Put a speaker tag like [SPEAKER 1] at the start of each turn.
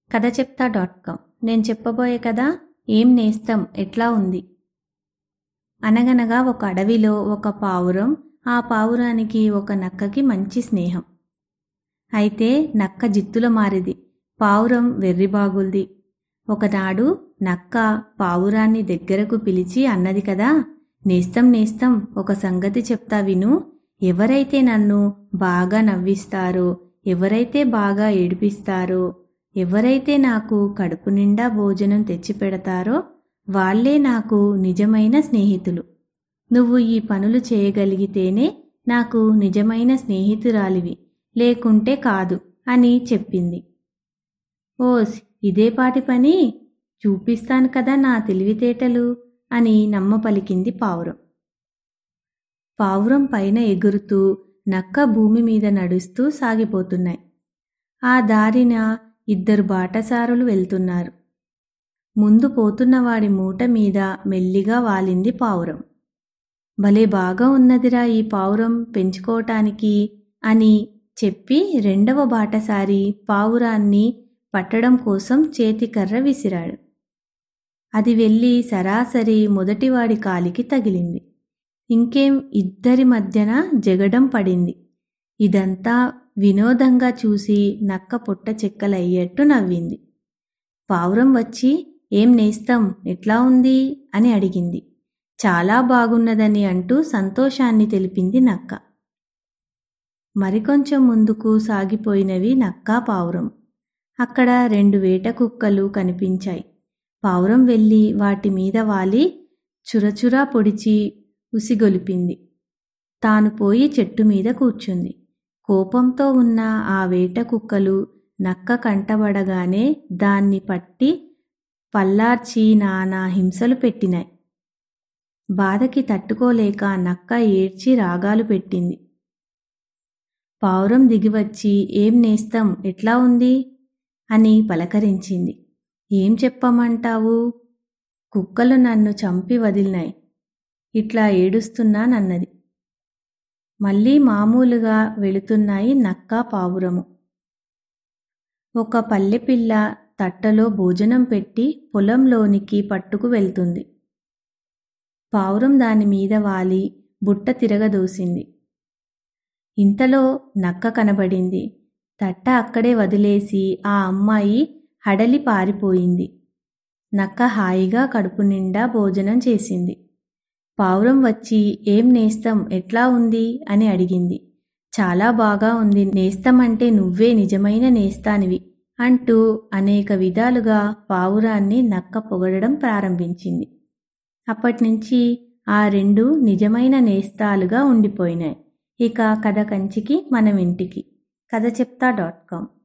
[SPEAKER 1] కథ చెప్తా dot com నేను చెప్పబోయే కదా ఏం నేస్తం ఎట్లా ఉంది అనగనగా ఒక అడవిలో ఒక పావురం ఆ పావురానికి ఒక నక్కకి మంచి స్నేహం అయితే నక్క జిత్తుల మారిది పావురం వెర్రిబాగుల్ది ఒకనాడు నక్క పావురాన్ని దగ్గరకు పిలిచి అన్నది కదా నేస్తం నేస్తం ఒక సంగతి చెప్తా విను ఎవరైతే నన్ను బాగా నవ్విస్తారో ఎవరైతే బాగా ఏడిపిస్తారో ఎవరైతే నాకు కడుపు నిండా భోజనం తెచ్చిపెడతారో వాళ్ళే నాకు నిజమైన స్నేహితులు నువ్వు ఈ పనులు చేయగలిగితేనే నాకు నిజమైన స్నేహితురాలివి లేకుంటే కాదు అని చెప్పింది ఓస్ ఇదేపాటి పని చూపిస్తాను కదా నా తెలివితేటలు అని నమ్మ పలికింది పావురం పావురం పైన ఎగురుతూ నక్క భూమి మీద నడుస్తూ సాగిపోతున్నాయి ఆ దారిన ఇద్దరు బాటసారులు వెళ్తున్నారు ముందు పోతున్నవాడి మూట మీద మెల్లిగా వాలింది పావురం భలే బాగా ఉన్నదిరా ఈ పావురం పెంచుకోవటానికి అని చెప్పి రెండవ బాటసారి పావురాన్ని పట్టడం కోసం చేతికర్ర విసిరాడు అది వెళ్ళి సరాసరి మొదటివాడి కాలికి తగిలింది ఇంకేం ఇద్దరి మధ్యన జగడం పడింది ఇదంతా వినోదంగా చూసి నక్క పుట్ట చెక్కలయ్యేట్టు నవ్వింది పావురం వచ్చి ఏం నేస్తం ఎట్లా ఉంది అని అడిగింది చాలా బాగున్నదని అంటూ సంతోషాన్ని తెలిపింది నక్క మరికొంచెం ముందుకు సాగిపోయినవి నక్క పావురం అక్కడ రెండు వేట కుక్కలు కనిపించాయి పావురం వెళ్ళి వాటి మీద వాలి చురచురా పొడిచి ఉసిగొలిపింది తాను పోయి చెట్టు మీద కూర్చుంది కోపంతో ఉన్న ఆ వేట కుక్కలు నక్క కంటబడగానే దాన్ని పట్టి పల్లార్చి నానా హింసలు పెట్టినాయి బాధకి తట్టుకోలేక నక్క ఏడ్చి రాగాలు పెట్టింది పావురం దిగివచ్చి ఏం నేస్తం ఎట్లా ఉంది అని పలకరించింది ఏం చెప్పమంటావు కుక్కలు నన్ను చంపి వదిలినాయి ఇట్లా ఏడుస్తున్నానన్నది మళ్ళీ మామూలుగా వెళుతున్నాయి నక్క పావురము ఒక పల్లెపిల్ల తట్టలో భోజనం పెట్టి పొలంలోనికి పట్టుకు వెళ్తుంది పావురం దాని మీద వాలి బుట్ట తిరగదోసింది ఇంతలో నక్క కనబడింది తట్ట అక్కడే వదిలేసి ఆ అమ్మాయి హడలి పారిపోయింది నక్క హాయిగా కడుపు నిండా భోజనం చేసింది పావురం వచ్చి ఏం నేస్తం ఎట్లా ఉంది అని అడిగింది చాలా బాగా ఉంది నేస్తమంటే నువ్వే నిజమైన నేస్తానివి అంటూ అనేక విధాలుగా పావురాన్ని నక్క పొగడడం ప్రారంభించింది అప్పటినుంచి ఆ రెండు నిజమైన నేస్తాలుగా ఉండిపోయినాయి ఇక కథ కంచికి మనం ఇంటికి కథ చెప్తా డాట్ కామ్